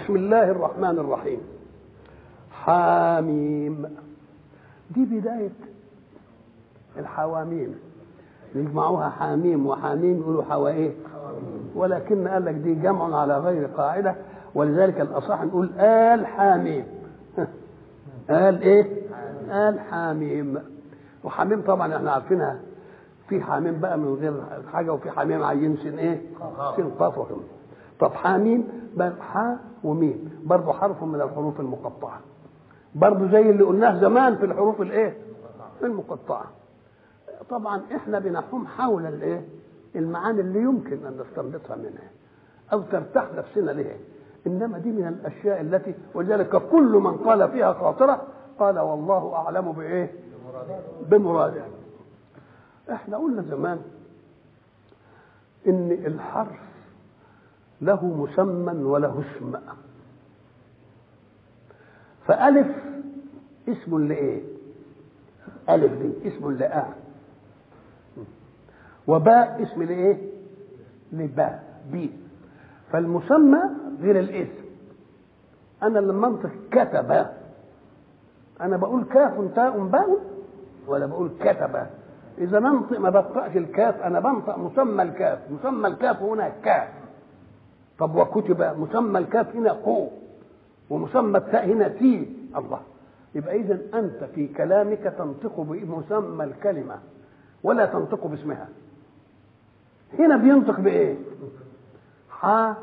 بسم الله الرحمن الرحيم حاميم دي بداية الحواميم يجمعوها حاميم وحاميم يقولوا حوا ايه ولكن قال لك دي جمع على غير قاعدة ولذلك الأصح نقول آل حاميم آل ايه آل حاميم وحميم طبعا احنا عارفينها في حميم بقى من غير حاجه وفي حميم عين سين ايه؟ سين قاف وكم طب حاميم بقى حاء وميم برضه حرف من الحروف المقطعه برضه زي اللي قلناه زمان في الحروف الايه؟ المقطعه طبعا احنا بنحوم حول الايه؟ المعاني اللي يمكن ان نستنبطها منها او ترتاح نفسنا لها انما دي من الاشياء التي ولذلك كل من قال فيها خاطره قال والله اعلم بايه؟ بمراده احنا قلنا زمان ان الحرف له مسمى وله اسم فألف اسم لإيه؟ ألف دي اسم لآ وباء اسم لإيه؟ لباء بي فالمسمى غير الاسم أنا لما أنطق كتب أنا بقول كاف تاء باء ولا بقول كتب إذا ننطق ما بنطقش الكاف أنا بنطق مسمى الكاف مسمى الكاف هنا كاف طب وكتب مسمى الكاف هنا قو ومسمى التاء هنا تي الله يبقى إذا أنت في كلامك تنطق بمسمى الكلمة ولا تنطق باسمها هنا بينطق بإيه؟ ح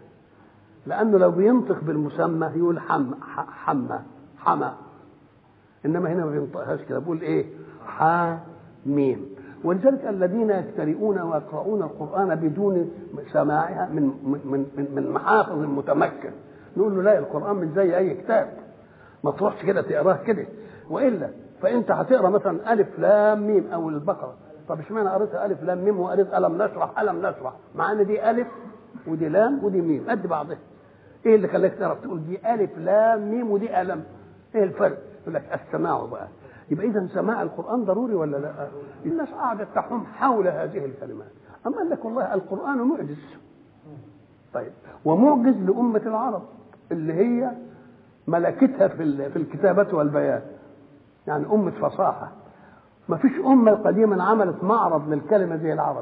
لأنه لو بينطق بالمسمى يقول حم حمى حمى إنما هنا ما بينطقهاش كده بيقول إيه؟ ح ميم ولذلك الذين يجترئون ويقرؤون القرآن بدون سماعها من من من, من محافظ متمكن نقول له لا القرآن مش زي أي كتاب ما تروحش كده تقراه كده وإلا فأنت هتقرا مثلا ألف لام ميم أو البقرة طب اشمعنى قريتها ألف لام ميم وقريت ألم نشرح ألم نشرح مع إن دي ألف ودي لام ودي ميم قد بعضها إيه اللي خلاك تعرف تقول دي ألف لام ميم ودي ألم إيه الفرق؟ يقول لك السماع بقى يبقى اذا سماع القران ضروري ولا لا الناس قعدت تحوم حول هذه الكلمات اما قال لك والله القران معجز طيب ومعجز لامه العرب اللي هي ملكتها في في الكتابه والبيان يعني امه فصاحه ما فيش امه قديما عملت معرض للكلمه زي العرب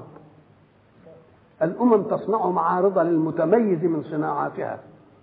الامم تصنع معارض للمتميز من صناعاتها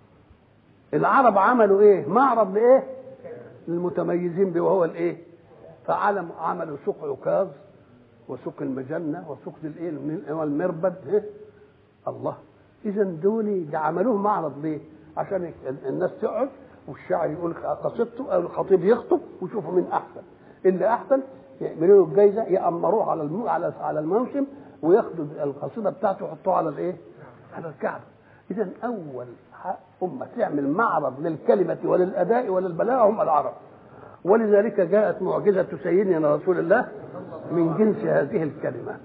العرب عملوا ايه معرض لايه للمتميزين به وهو الايه فعلم عملوا سوق عكاظ وسوق المجنه وسوق الايه والمربد إيه؟ الله اذا دول عملوه معرض ليه عشان الناس تقعد والشاعر يقول قصيدته او الخطيب يخطب ويشوفوا مين احسن اللي احسن يعملوا له الجايزه يامروه على المو... على على الموسم وياخدوا القصيده بتاعته يحطوها على الايه؟ على الكعبه اذا اول امه تعمل معرض للكلمه وللاداء وللبلاغه هم العرب ولذلك جاءت معجزه سيدنا رسول الله من جنس هذه الكلمه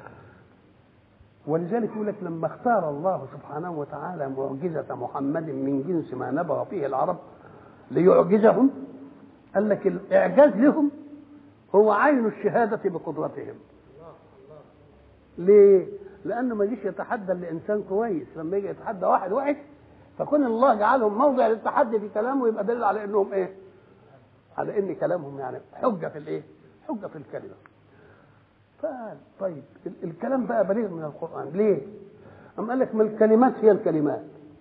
ولذلك يقول لك لما اختار الله سبحانه وتعالى معجزه محمد من جنس ما نبغ فيه العرب ليعجزهم قال لك الاعجاز لهم هو عين الشهاده بقدرتهم ليه؟ لانه ما يجيش يتحدى لانسان كويس لما يجي يتحدى واحد وحش فكون الله جعلهم موضع للتحدي في كلامه يبقى دليل على انهم ايه؟ على ان كلامهم يعني حجه في الايه؟ حجه في الكلمه. فقال طيب الكلام بقى بليغ من القران ليه؟ أم قال لك ما الكلمات هي الكلمات.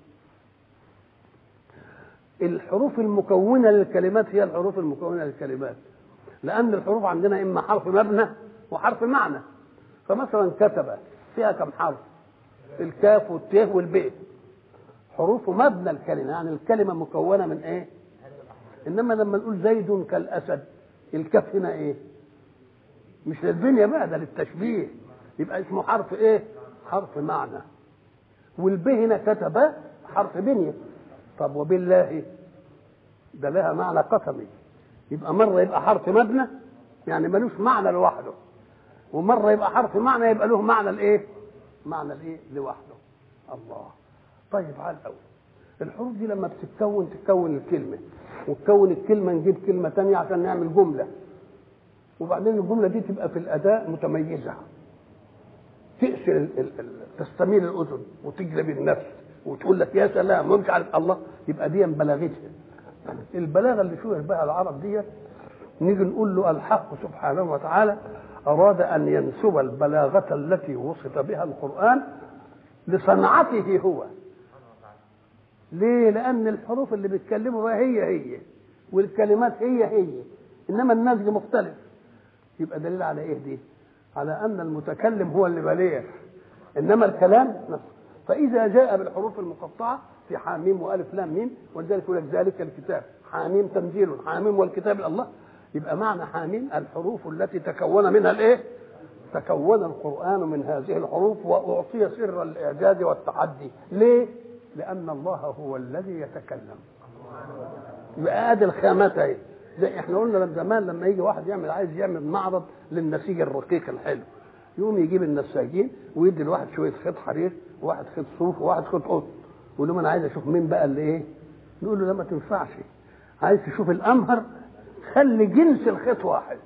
الحروف المكونه للكلمات هي الحروف المكونه للكلمات. لان الحروف عندنا اما حرف مبنى وحرف معنى. فمثلا كتب فيها كم حرف؟ الكاف والتاء والباء. حروف مبنى الكلمه يعني الكلمه مكونه من ايه؟ انما لما نقول زيد كالاسد الكاف هنا ايه؟ مش للبنيه بقى ده للتشبيه يبقى اسمه حرف ايه؟ حرف معنى والب هنا كتب حرف بنيه طب وبالله ده لها معنى قسمي يبقى مره يبقى حرف مبنى يعني ملوش معنى لوحده ومره يبقى حرف معنى يبقى له معنى الايه؟ معنى الايه؟ لوحده الله طيب على الاول الحروف دي لما بتتكون تتكون الكلمه وتكون الكلمه نجيب كلمه تانية عشان نعمل جمله وبعدين الجمله دي تبقى في الاداء متميزه تأسر ال ال ال تستميل الاذن وتجلب النفس وتقول لك يا سلام ومش عارف الله يبقى دي بلاغتها البلاغه اللي شبه بها العرب دي نيجي نقول له الحق سبحانه وتعالى اراد ان ينسب البلاغه التي وصف بها القران لصنعته هو ليه لان الحروف اللي بيتكلموا بها هي هي والكلمات هي هي انما النسج مختلف يبقى دليل على ايه دي على ان المتكلم هو اللي بليغ انما الكلام نفسه فاذا جاء بالحروف المقطعه في حاميم والف لام ميم ولذلك يقول لك ذلك الكتاب حاميم تنزيل حاميم والكتاب الله يبقى معنى حاميم الحروف التي تكون منها الايه تكون القران من هذه الحروف واعطي سر الاعجاز والتحدي ليه لان الله هو الذي يتكلم يبقى ادي الخامات اهي زي احنا قلنا لما زمان لما يجي واحد يعمل عايز يعمل معرض للنسيج الرقيق الحلو يقوم يجيب النساجين ويدي الواحد شويه خيط حرير وواحد خيط صوف وواحد خيط قطن يقول لهم انا عايز اشوف مين بقى اللي ايه نقول له لا ما تنفعش عايز تشوف الامهر خلي جنس الخيط واحد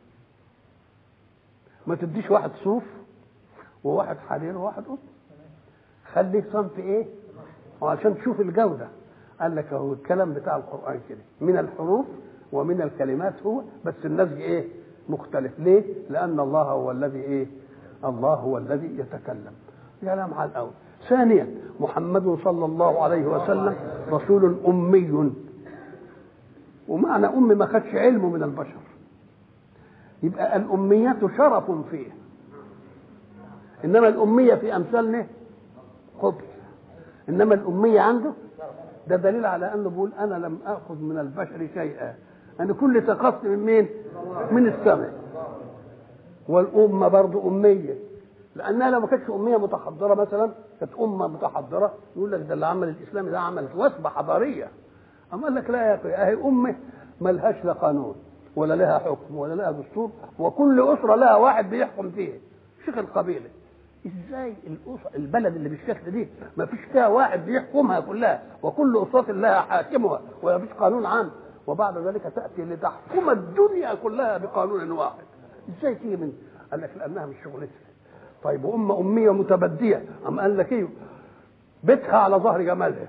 ما تديش واحد صوف وواحد حرير وواحد قطن خليه صنف ايه وعشان تشوف الجوده قال لك هو الكلام بتاع القران كده من الحروف ومن الكلمات هو بس النسج ايه مختلف ليه لان الله هو الذي ايه الله هو الذي يتكلم كلام على الاول ثانيا محمد صلى الله عليه وسلم رسول امي ومعنى ام ما خدش علمه من البشر يبقى الاميات شرف فيه انما الاميه في امثالنا قبح انما الاميه عنده ده دليل على انه بيقول انا لم اخذ من البشر شيئا انا كل ثقافتي من مين من السماء والامه برضه اميه لانها لو ما كانتش اميه متحضره مثلا كانت امه متحضره يقول لك ده اللي عمل الاسلام ده عمل وثبه حضاريه اما قال لك لا يا اخي اهي امه ملهاش لا قانون ولا لها حكم ولا لها دستور وكل اسره لها واحد بيحكم فيها شيخ القبيله ازاي الأسر البلد اللي بالشكل دي ما فيش فيها واحد بيحكمها كلها وكل اسرة لها حاكمها وما فيش قانون عام وبعد ذلك تاتي لتحكم الدنيا كلها بقانون واحد ازاي تيجي من قال لك لانها مش شغلتها طيب وام اميه متبديه ام قال لك ايه بيتها على ظهر جمالها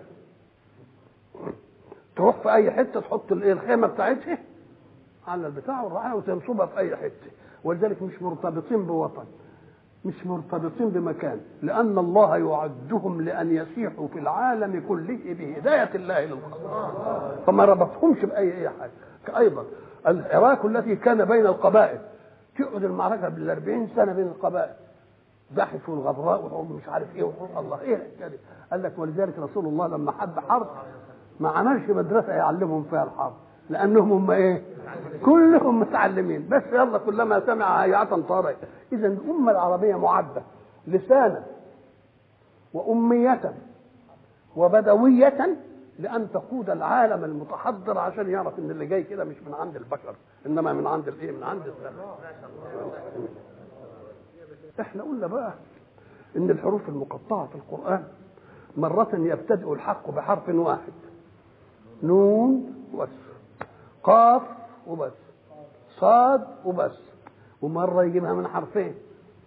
تروح في اي حته تحط الايه الخيمه بتاعتها على البتاع والرعايه وتنصبها في اي حته ولذلك مش مرتبطين بوطن مش مرتبطين بمكان لأن الله يعدهم لأن يسيحوا في العالم كله بهداية الله للخلق فما ربطهمش بأي أي حاجة أيضا العراك التي كان بين القبائل تقعد المعركة بالأربعين سنة بين القبائل زحف والغبراء وحب مش عارف ايه وحب الله ايه الحكايه قال لك ولذلك رسول الله لما حب حرب ما عملش مدرسه يعلمهم فيها الحرب لانهم هم ايه كلهم متعلمين بس يلا كلما سمع هيعة طارئ اذا الامه العربيه معده لسانا واميه وبدويه لان تقود العالم المتحضر عشان يعرف ان اللي جاي كده مش من عند البشر انما من عند الايه من عند السماء احنا قلنا بقى ان الحروف المقطعه في القران مرة يبتدئ الحق بحرف واحد نون وبس قاف وبس صاد وبس ومرة يجيبها من حرفين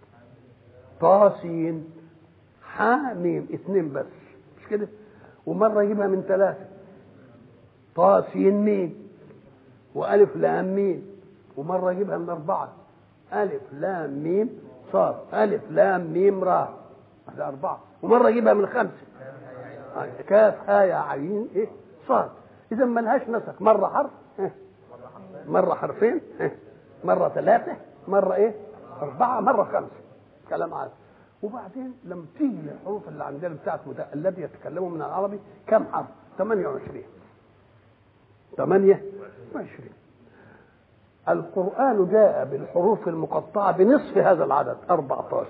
طاسين حاميم اثنين بس مش كده ومرة يجيبها من ثلاثة طاسين ميم وألف لام ميم ومرة يجيبها من أربعة ألف لام ميم صاد ألف لام ميم راء هذا أربعة ومرة يجيبها من خمسة كاف ها يا عين إيه صاد إذا ما لهاش نسق مرة حرف إيه؟ مرة حرفين إيه؟ مرة ثلاثة مرة إيه أربعة مرة خمسة كلام عادي وبعدين لما تيجي الحروف اللي عندنا بتاعت الذي يتكلموا من العربي كم حرف 28 28 القرآن جاء بالحروف المقطعة بنصف هذا العدد 14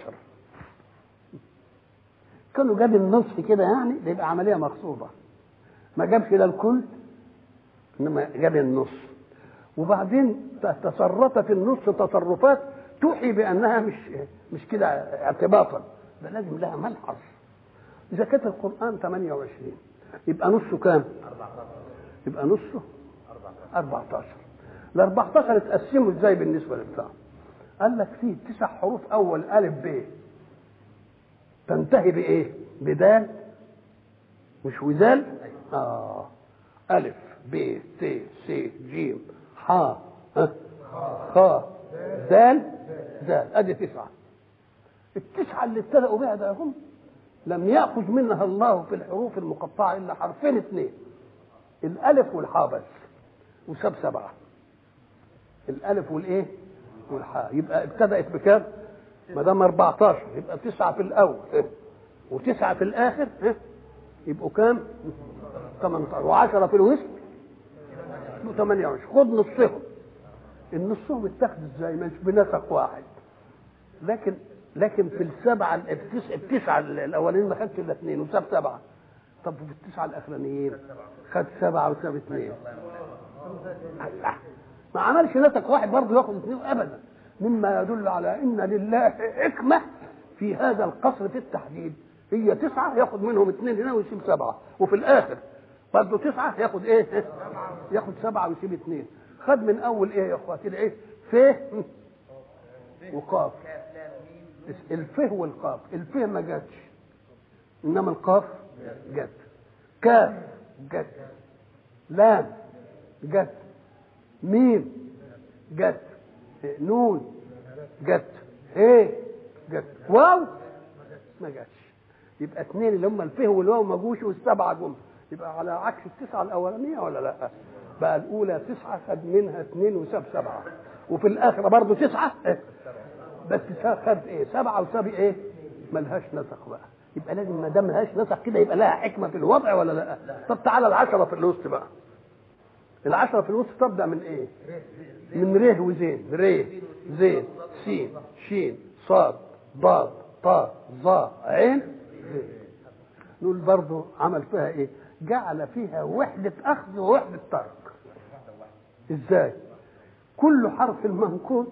كانوا جاب النصف كده يعني بيبقى عملية مقصودة ما جابش لا الكل انما جاب النص وبعدين تصرفت النص تصرفات توحي بانها مش مش كده اعتباطا ده لازم لها ملحظ اذا كانت القران 28 يبقى نصه كام؟ يبقى نصه 14 ال 14 اتقسموا ازاي بالنسبه للبتاع؟ قال لك فيه تسع حروف اول الف ب تنتهي بايه؟ بدال مش وذال اه الف ب ت س ج ح ها خ ذال ذال ادي تسعه التسعه اللي ابتدأوا بها ده هم لم يأخذ منها الله في الحروف المقطعة إلا حرفين اثنين الألف والحاء بس وساب سبعة الألف والإيه؟ والحاء يبقى ابتدأت بكام؟ ما دام 14 يبقى تسعة في الأول وتسعة في الآخر يبقوا كام؟ 18 و10 في الوسط يبقوا 28 خد نصهم النصهم اتخذ ازاي؟ مش بنسق واحد لكن لكن في السبعه التسعه التسعه الاولانيين ما خدش الا اثنين وساب سبعه طب في التسعه الاخرانيين خد سبعه وساب اثنين الله ما عملش نسق واحد برضه ياخد اثنين ابدا مما يدل على ان لله حكمه في هذا القصر في التحديد هي تسعه ياخد منهم اثنين هنا ويسيب سبعه وفي الاخر برضه تسعه ياخد ايه؟ ياخد سبعه ويسيب اثنين خد من اول ايه يا اخواتي ايه؟ ف وقاف الفه والقاف الفه ما جاتش انما القاف جت كاف جت لام جت ميم جت نون جت ايه جت واو ما جاتش يبقى اثنين اللي هم الفه والواو ما جوش والسبعه جم يبقى على عكس التسعه الاولانيه ولا لا بقى الاولى تسعه خد منها اثنين وساب سبعه وفي الاخره برضه تسعه بس خد ايه سبعه وساب ايه ملهاش نسق بقى يبقى لازم ما دام ملهاش نسق كده يبقى لها حكمه في الوضع ولا لا طب تعالى العشره في الوسط بقى العشره في الوسط تبدا من ايه من ره وزين ره زين سين شين صاد ضاد طاء ظا عين زين نقول برضه عمل فيها ايه جعل فيها وحدة أخذ ووحدة ترك ازاي كل حرف منقوط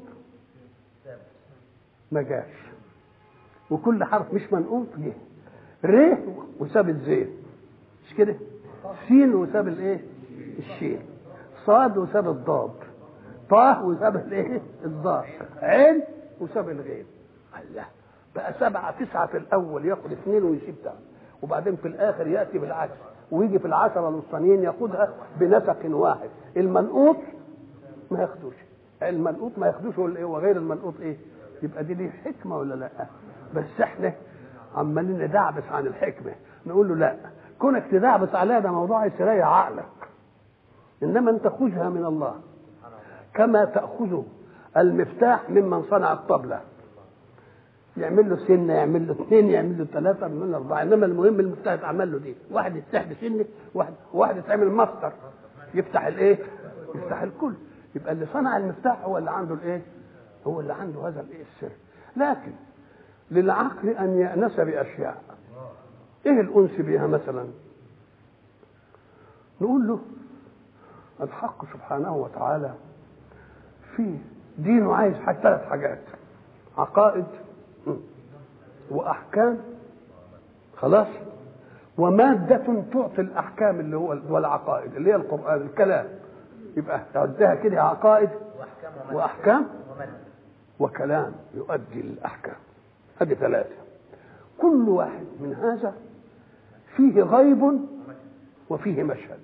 ما جاش وكل حرف مش منقوط جه ر وساب الزين مش كده سين وساب الايه الشين صاد وساب الضاد طه وساب الايه الضاد عين وساب الغين الله بقى سبعة تسعة في الأول ياخد اثنين ويسيب ده وبعدين في الآخر يأتي بالعكس ويجي في العشرة الوسطانيين ياخدها بنسق واحد المنقوط ما ياخدوش المنقوط ما ياخدوش وغير المنقوط ايه يبقى دي ليه حكمة ولا لا بس احنا عمالين ندعبس عن الحكمة نقول له لا كونك تدعبس عليها ده موضوع يسريع عقلك انما انت خذها من الله كما تأخذ المفتاح ممن صنع الطبلة يعمل له سنه يعمل له اثنين يعمل له ثلاثه يعمل له اربعه انما المهم المفتاح يتعمل له دي واحد يفتح بسنه واحد واحد يتعمل مصدر يفتح الايه؟ يفتح الكل يبقى اللي صنع المفتاح هو اللي عنده الايه؟ هو اللي عنده هذا الايه السر لكن للعقل ان يأنس باشياء ايه الانس بها مثلا؟ نقول له الحق سبحانه وتعالى في دينه عايز ثلاث حاجات عقائد واحكام خلاص ومادة تعطي الأحكام اللي هو والعقائد اللي هي القرآن الكلام يبقى تعدها كده عقائد وأحكام وكلام يؤدي الأحكام هذه ثلاثة كل واحد من هذا فيه غيب وفيه مشهد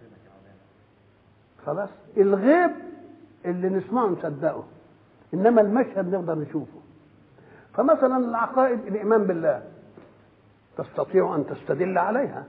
خلاص الغيب اللي نسمعه نصدقه انما المشهد نقدر نشوفه فمثلا العقائد الايمان بالله تستطيع ان تستدل عليها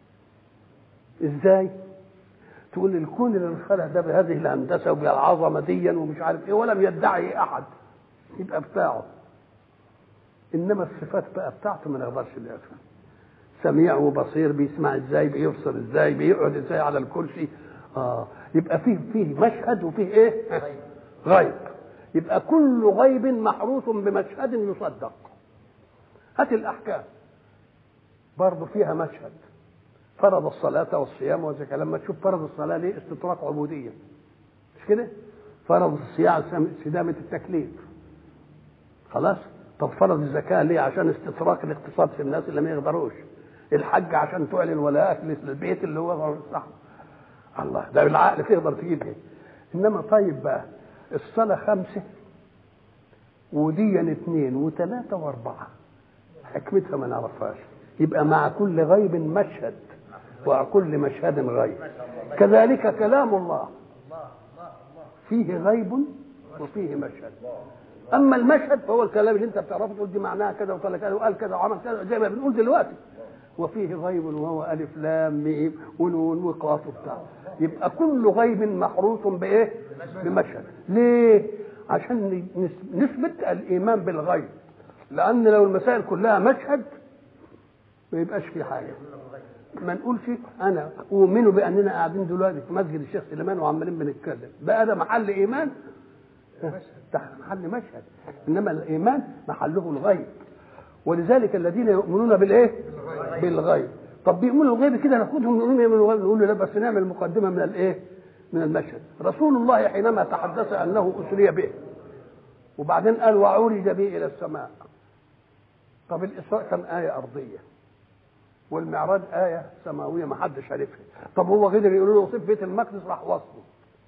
ازاي تقول الكون اللي انخلق ده بهذه الهندسه وبالعظمه ديا ومش عارف ايه ولم يدعي احد يبقى بتاعه انما الصفات بقى بتاعته ما نقدرش نعرفها سميع وبصير بيسمع ازاي بيبصر ازاي بيقعد ازاي على الكرسي اه يبقى فيه فيه مشهد وفيه ايه غيب يبقى كل غيب محروس بمشهد يصدق هات الأحكام برضه فيها مشهد فرض الصلاة والصيام والزكاة لما تشوف فرض الصلاة ليه استطراق عبودية مش كده فرض الصيام استدامة التكليف خلاص طب فرض الزكاة ليه عشان استطراق الاقتصاد في الناس اللي ما يقدروش الحج عشان تعلن ولاءك للبيت اللي هو صح الله ده بالعقل تقدر تجيب ايه انما طيب بقى الصلاة خمسة وديا اثنين وثلاثة وأربعة حكمتها ما نعرفهاش يبقى مع كل غيب مشهد وكل مشهد غيب كذلك كلام الله فيه غيب وفيه مشهد اما المشهد فهو الكلام اللي انت بتعرفه تقول دي معناها كذا وطلع كذا وقال كذا وعمل كذا زي ما بنقول دلوقتي وفيه غيب وهو الف لام ميم ونون وقاف وبتاع يبقى كل غيب محروس بايه؟ بمشهد ليه؟ عشان نثبت الايمان بالغيب لان لو المسائل كلها مشهد ما يبقاش في حاجه ما نقولش انا اؤمن باننا قاعدين دلوقتي في مسجد الشيخ سليمان وعمالين بنتكلم بقى ده محل ايمان محل مشهد انما الايمان محله الغيب ولذلك الذين يؤمنون بالايه بالغيب طب بيؤمنوا بالغيب كده ناخدهم نقول يؤمنوا بالغيب نقول له لا بس نعمل مقدمه من الايه من المشهد رسول الله حينما تحدث انه اسري به وبعدين قال وعرج به الى السماء طب الاسراء كان ايه ارضيه والمعراج آية سماوية ما حدش عارفها طب هو قدر يقول له وصف بيت المقدس راح وصفه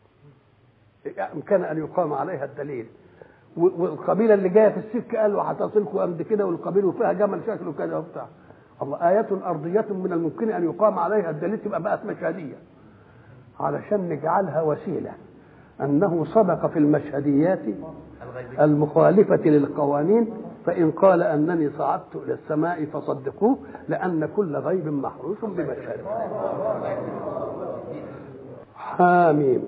امكن ان يقام عليها الدليل والقبيله اللي جايه في السكه قال وهتصلكم امد كده والقبيله وفيها جمل شكله كذا وبتاع الله آية أرضية من الممكن أن يقام عليها الدليل تبقى بقت مشهدية علشان نجعلها وسيلة أنه صدق في المشهديات المخالفة للقوانين فإن قال أنني صعدت إلى السماء فصدقوه لأن كل غيب محروس بمشهد حاميم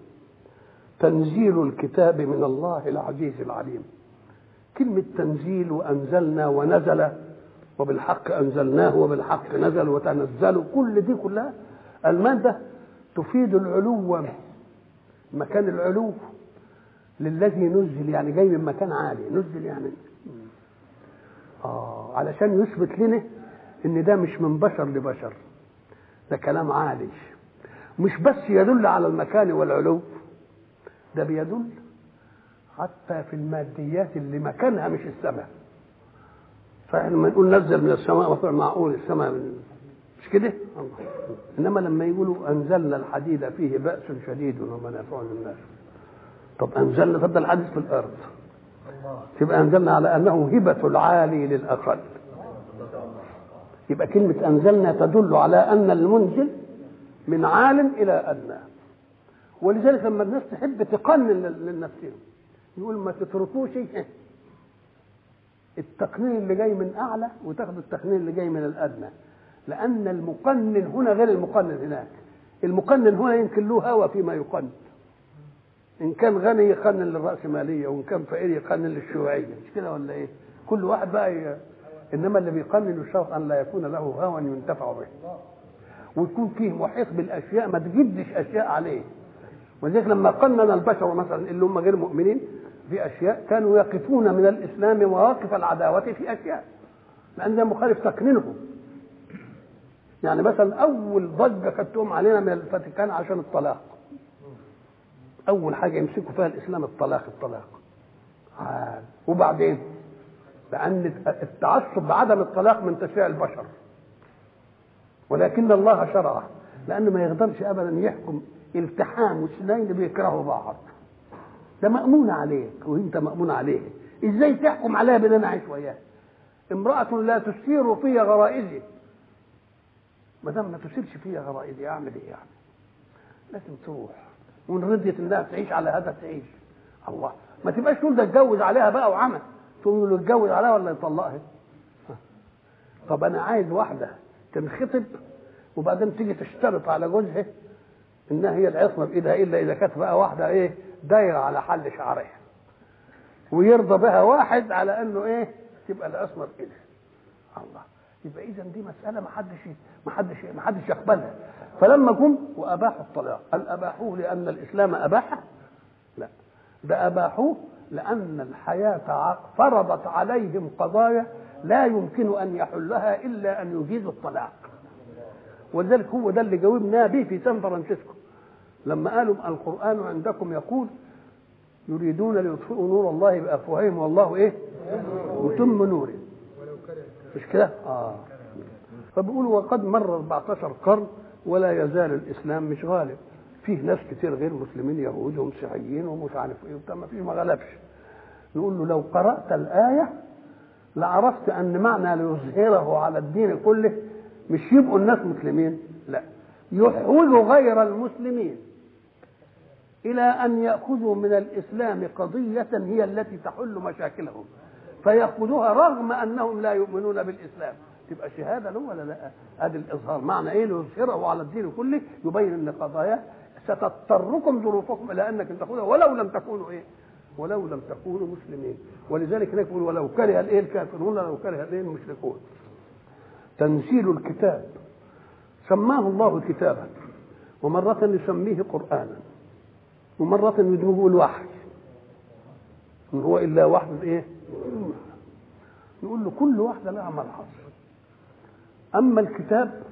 تنزيل الكتاب من الله العزيز العليم كلمة تنزيل وأنزلنا ونزل وبالحق أنزلناه وبالحق نزل وتنزل كل دي كلها المادة تفيد العلو مكان العلو للذي نزل يعني جاي من مكان عالي نزل يعني آه علشان يثبت لنا ان ده مش من بشر لبشر ده كلام عالي مش بس يدل على المكان والعلو ده بيدل حتى في الماديات اللي مكانها مش السماء فاحنا لما نقول نزل من السماء وفعل معقول السماء من مش كده الله انما لما يقولوا انزلنا الحديد فيه باس شديد ومنافع للناس طب انزلنا طب ده الحديد في الارض يبقى انزلنا على انه هبه العالي للاقل يبقى كلمه انزلنا تدل على ان المنزل من عال الى ادنى ولذلك لما الناس تحب تقنن لنفسهم يقول ما تتركوش التقنين اللي جاي من اعلى وتاخد التقنين اللي جاي من الادنى لان المقنن هنا غير المقنن هناك المقنن هنا يمكن له هوى فيما يقنن ان كان غني يقنن للراسماليه وان كان فقير يقنن للشيوعيه مش كده ولا ايه كل واحد بقى ي... انما اللي بيقنن الشرط ان لا يكون له هوى ينتفع به ويكون فيه محيط بالاشياء ما تجدش اشياء عليه ولذلك لما قنن البشر مثلا اللي هم غير مؤمنين في اشياء كانوا يقفون من الاسلام مواقف العداوه في اشياء لان ده مخالف تقنينهم يعني مثلا اول ضجه كانت تقوم علينا من الفاتيكان عشان الطلاق اول حاجه يمسكوا فيها الاسلام الطلاق الطلاق عال. وبعدين لان التعصب بعدم الطلاق من تشريع البشر ولكن الله شرعه لانه ما يقدرش ابدا يحكم التحام واثنين بيكرهوا بعض ده مأمون عليك وانت مأمون عليه ازاي تحكم عليها بان انا عايش وياها امرأة لا تثير في غرائزي ما دام ما تثيرش فيها غرائزي اعمل ايه يعني لازم تروح وان رضيت انها تعيش على هذا تعيش الله ما تبقاش تقول ده اتجوز عليها بقى وعمل تقول له اتجوز عليها ولا يطلقها طب انا عايز واحده تنخطب وبعدين تيجي تشترط على جوزها انها هي العصمه بايدها الا اذا كانت بقى واحده ايه دايره على حل شعرها ويرضى بها واحد على انه ايه تبقى العصمه بايدها الله يبقى اذا دي مساله ما حدش ما حدش ما حدش يقبلها فلما جم واباحوا الطلاق هل اباحوه لان الاسلام اباحه؟ لا ده اباحوه لان الحياه فرضت عليهم قضايا لا يمكن ان يحلها الا ان يجيزوا الطلاق ولذلك هو ده اللي جاوبنا به في سان فرانسيسكو لما قالوا القران عندكم يقول يريدون ليطفئوا نور الله بافواههم والله ايه متم نوره مش كده اه فبيقولوا وقد مر 14 قرن ولا يزال الاسلام مش غالب فيه ناس كتير غير مسلمين يهود ومسيحيين ومش عارف ايه وبتاع ما فيش ما غلبش نقول له لو قرات الايه لعرفت ان معنى ليظهره على الدين كله مش يبقوا الناس مسلمين لا يحوج غير المسلمين إلى أن يأخذوا من الإسلام قضية هي التي تحل مشاكلهم فيأخذوها رغم أنهم لا يؤمنون بالإسلام تبقى شهادة له ولا لا؟ هذا الإظهار معنى إيه ليظهره على الدين كله يبين أن قضايا ستضطركم ظروفكم إلى أنك تأخذها ولو لم تكونوا إيه؟ ولو لم تكونوا مسلمين ولذلك نقول ولو كره الايه الكافرون ولو كره الايه المشركون تنزيل الكتاب سماه الله كتابا ومرة يسميه قرآنا ومرة يدعوه الوحي إن هو إلا وحي إيه؟ نقول له كل واحدة لها ملحظ أما الكتاب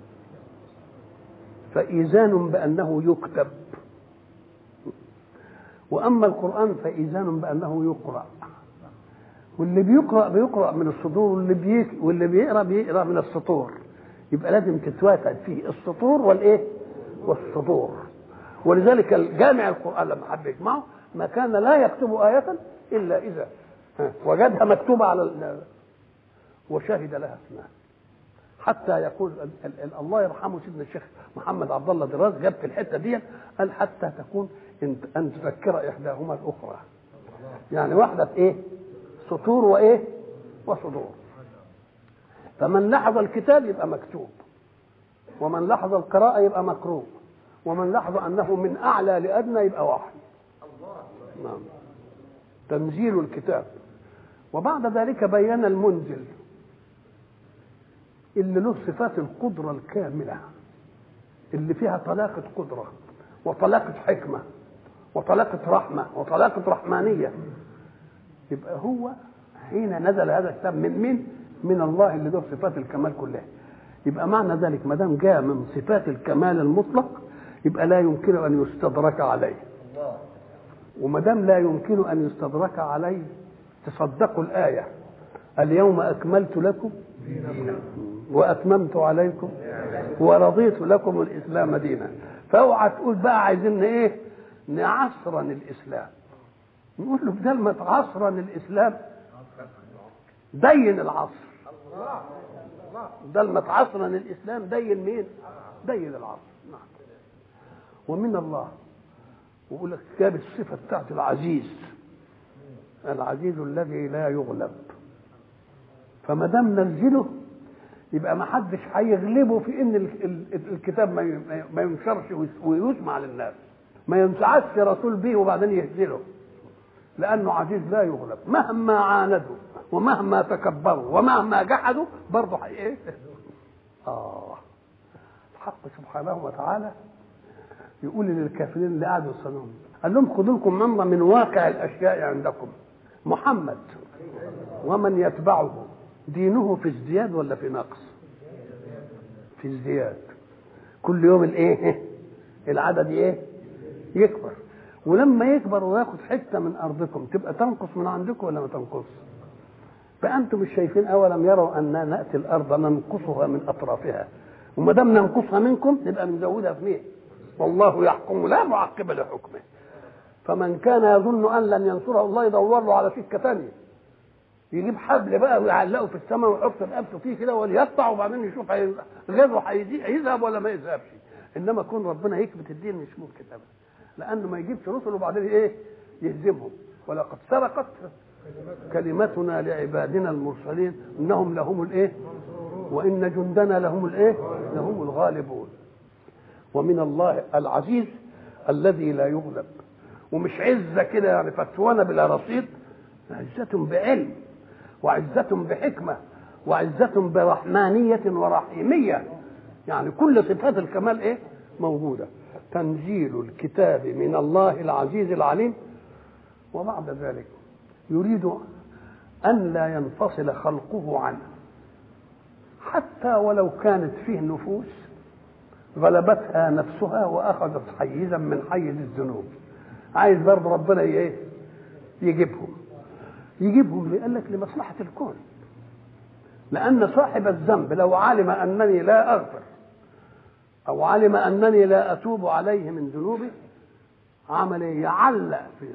فإيزان بأنه يكتب واما القران فاذان بانه يقرا واللي بيقرا بيقرا من الصدور واللي بيك واللي بيقرا بيقرا من السطور يبقى لازم تتوافق فيه السطور والايه والصدور ولذلك الجامع القران لما حب يجمعه ما كان لا يكتب آية إلا إذا وجدها مكتوبة على ال... وشهد لها اسمها حتى يقول ال... ال... الله يرحمه سيدنا الشيخ محمد عبد الله دراز جاب في الحته دي قال حتى تكون ان تذكر احداهما الاخرى يعني واحده في ايه سطور وايه وصدور فمن لحظ الكتاب يبقى مكتوب ومن لحظ القراءه يبقى مقروء ومن لحظ انه من اعلى لادنى يبقى وحي نعم تنزيل الكتاب وبعد ذلك بين المنزل اللي له صفات القدره الكامله اللي فيها طلاقه قدره وطلاقه حكمه وطلاقة رحمة وطلاقة رحمانية يبقى هو حين نزل هذا الكتاب من مين؟ من الله اللي له صفات الكمال كلها يبقى معنى ذلك ما دام جاء من صفات الكمال المطلق يبقى لا يمكن ان يستدرك عليه وما دام لا يمكن ان يستدرك عليه تصدقوا الايه اليوم اكملت لكم واتممت عليكم ورضيت لكم الاسلام دينا فاوعى تقول بقى عايزين ايه نعصرن الاسلام نقول له بدل ما تعصرن الاسلام دين العصر بدل ما تعصرن الاسلام دين مين دين العصر نعم ومن الله ويقول لك جاب الصفه بتاعت العزيز العزيز الذي لا يغلب فما دام نزله يبقى ما حدش هيغلبه في ان الكتاب ما ينشرش ويسمع للناس ما ينفعش رسول به وبعدين يهزله لانه عزيز لا يغلب مهما عاندوا ومهما تكبروا ومهما جحدوا برضه ايه اه الحق سبحانه وتعالى يقول للكافرين اللي قعدوا يصلون قال لهم خذوا لكم نمره من واقع الاشياء عندكم محمد ومن يتبعه دينه في ازدياد ولا في نقص في ازدياد كل يوم الايه العدد ايه يكبر ولما يكبر وياخد حته من ارضكم تبقى تنقص من عندكم ولا ما تنقص فانتم مش شايفين اولم يروا ان ناتي الارض ننقصها من اطرافها وما دام ننقصها منكم نبقى نزودها في مين والله يحكم لا معقب لحكمه فمن كان يظن ان لن ينصره الله يدور له على سكه ثانيه يجيب حبل بقى ويعلقه في السماء ويحط رقبته فيه كده وليقطع وبعدين يشوف غيره هيذهب ولا ما يذهبش انما كون ربنا يكبت الدين مش ممكن ابدا لانه ما يجيبش رسل وبعدين ايه يهزمهم ولقد سرقت كلمتنا لعبادنا المرسلين انهم لهم الايه وان جندنا لهم الايه لهم الغالبون ومن الله العزيز الذي لا يغلب ومش عزه كده يعني فتوانه بلا رصيد عزة بعلم وعزة بحكمة وعزة برحمانية ورحيمية يعني كل صفات الكمال ايه موجودة تنزيل الكتاب من الله العزيز العليم وبعد ذلك يريد أن لا ينفصل خلقه عنه حتى ولو كانت فيه نفوس غلبتها نفسها وأخذت حيزا من حيز الذنوب عايز برضه ربنا ايه يجيبهم يجيبهم ليه؟ قال لك لمصلحة الكون لأن صاحب الذنب لو علم أنني لا أغفر أو علم أنني لا أتوب عليه من ذنوبي عمل إيه؟ يعلق في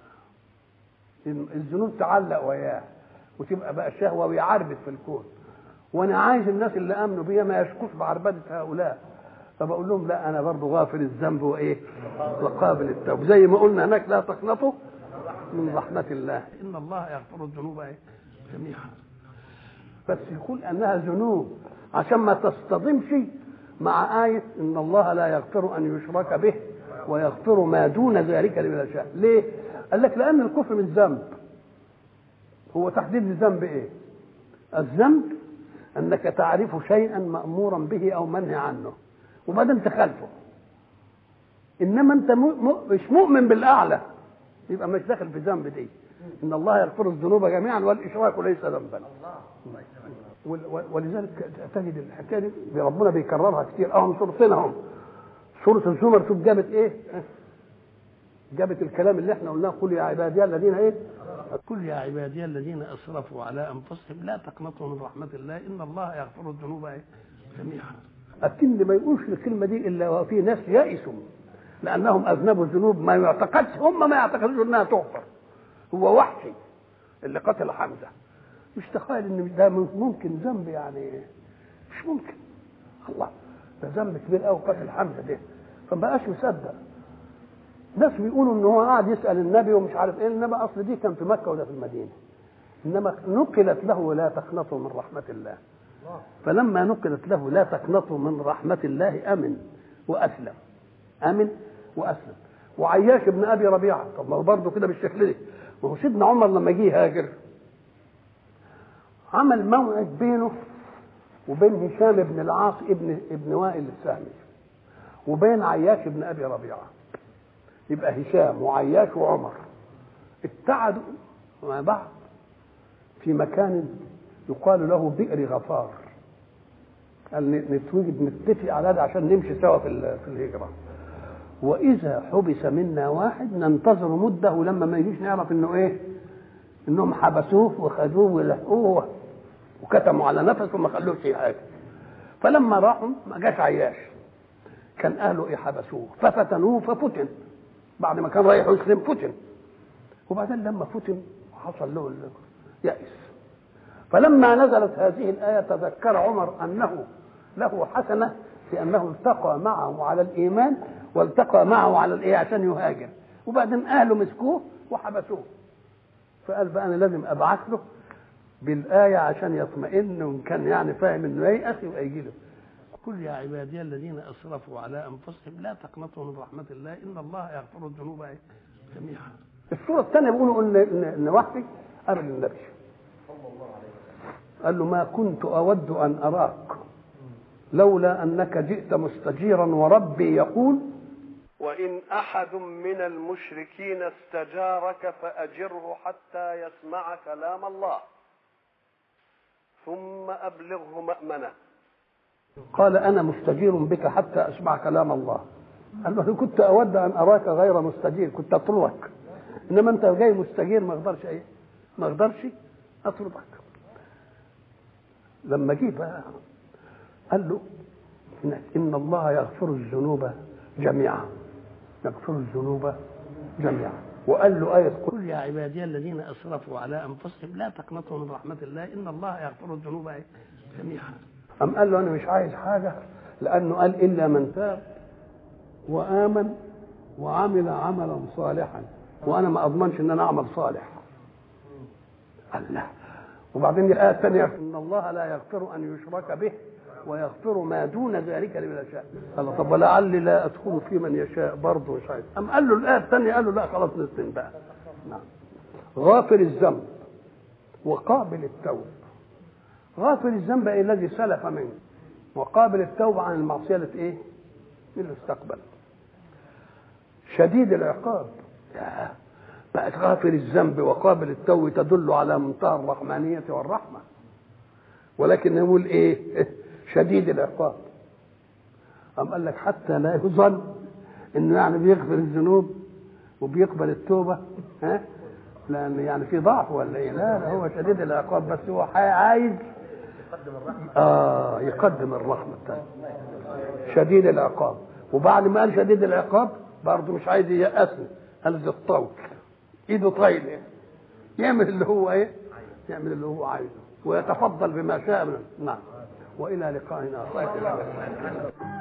الذنوب تعلق وياه وتبقى بقى شهوة ويعربد في الكون وأنا عايز الناس اللي آمنوا بيا ما يشكوش بعربدة هؤلاء فبقول لهم لا انا برضه غافل الذنب وايه وقابل التوب زي ما قلنا هناك لا تقنطوا من رحمة الله إن الله يغفر الذنوب إيه؟ جميعا بس يقول أنها ذنوب عشان ما تصطدمش مع آية إن الله لا يغفر أن يشرك به ويغفر ما دون ذلك لمن يشاء ليه؟ قال لك لأن الكفر مش ذنب هو تحديد الذنب إيه؟ الذنب أنك تعرف شيئا مأمورا به أو منهي عنه وبعدين تخالفه إنما أنت مش مؤمن بالأعلى يبقى مش داخل في ذنب دي ان الله يغفر الذنوب جميعا والاشراك ليس ذنبا ولذلك تجد الحكايه دي ربنا بيكررها كتير اهم سورتين اهم سوره الزمر شوف جابت ايه جابت الكلام اللي احنا قلناه قل يا عبادي الذين ايه قل يا عبادي الذين اسرفوا على انفسهم لا تقنطوا من رحمه الله ان الله يغفر الذنوب ايه جميعا الكل ما يقولش الكلمه دي الا وفي ناس يئسوا لانهم اذنبوا ذنوب ما يعتقدش هم ما يعتقدوش انها تغفر هو وحشي اللي قتل حمزه مش تخيل ان ده ممكن ذنب يعني مش ممكن الله ده ذنب كبير قوي قتل حمزه ده فما بقاش مصدق ناس بيقولوا ان هو قاعد يسال النبي ومش عارف ايه انما اصل دي كان في مكه وده في المدينه انما نقلت له لا تقنطوا من رحمه الله فلما نقلت له لا تقنطوا من رحمه الله امن واسلم امن واسلم وعياش ابن ابي ربيعه طب ما هو برضه كده بالشكل ده ما هو سيدنا عمر لما جه يهاجر عمل موعد بينه وبين هشام بن العاص ابن ابن وائل السهمي وبين عياش بن ابي ربيعه يبقى هشام وعياش وعمر ابتعدوا مع بعض في مكان يقال له بئر غفار قال نتوجد نتفق على ده عشان نمشي سوا في في الهجره واذا حبس منا واحد ننتظر مده ولما ما يجيش نعرف انه ايه انهم حبسوه وخذوه ولحقوه وكتموا على نفسه وما خلوش حاجه فلما راحوا ما جاش عياش كان اهله ايه حبسوه ففتنوه ففتن بعد ما كان رايح يسلم فتن وبعدين لما فتن حصل له يأس فلما نزلت هذه الآية تذكر عمر أنه له حسنة في أنه التقى معه على الإيمان والتقى معه على الإيه عشان يهاجر وبعدين أهله مسكوه وحبسوه فقال بقى أنا لازم أبعث له بالآية عشان يطمئن وإن كان يعني فاهم إنه ييأس يبقى يجي له قل يا عبادي الذين أسرفوا على أنفسهم لا تقنطوا من رحمة الله إن الله يغفر الذنوب جميعا السورة الثانية بيقولوا إن إن, إن وحي قال للنبي قال له ما كنت أود أن أراك لولا أنك جئت مستجيرا وربي يقول وإن أحد من المشركين استجارك فأجره حتى يسمع كلام الله ثم أبلغه مأمنه قال أنا مستجير بك حتى أسمع كلام الله قال له كنت أود أن أراك غير مستجير كنت أطردك إنما أنت جاي مستجير ما أقدرش إيه ما أقدرش أطردك لما جه بقى قال له إن الله يغفر الذنوب جميعا يغفر الذنوب جميعا وقال له آية قل يا عبادي الذين أسرفوا على أنفسهم لا تقنطوا من رحمة الله إن الله يغفر الذنوب جميعا أم قال له أنا مش عايز حاجة لأنه قال إلا من تاب وآمن وعمل عملا صالحا وأنا ما أضمنش إن أنا أعمل صالح قال لا وبعدين الآية الثانية إن الله لا يغفر أن يشرك به ويغفر ما دون ذلك لمن يشاء قال طب ولعلي لا أدخل في من يشاء برضه مش عايز أم قال له الآية الثانية قال له لا خلاص نسلم بقى نعم غافر الذنب وقابل التوب غافل الذنب إيه الذي سلف منه وقابل التوبة عن المعصية التي إيه؟ المستقبل شديد العقاب يا بقت غافل الذنب وقابل التوبة تدل على منتهى الرحمانية والرحمة ولكن يقول إيه؟ شديد العقاب أم قال لك حتى لا يظن إنه يعني بيغفر الذنوب وبيقبل التوبة ها؟ لأن يعني في ضعف ولا إيه؟ لا لا هو شديد العقاب بس هو عايز آه يقدم الرحمة الثانية شديد العقاب وبعد ما قال شديد العقاب برضه مش عايز ييأسني قال ذي الطول ايده طايله يعمل اللي هو ايه؟ يعمل اللي هو عايزه ويتفضل بما شاء من نعم والى لقاء اخر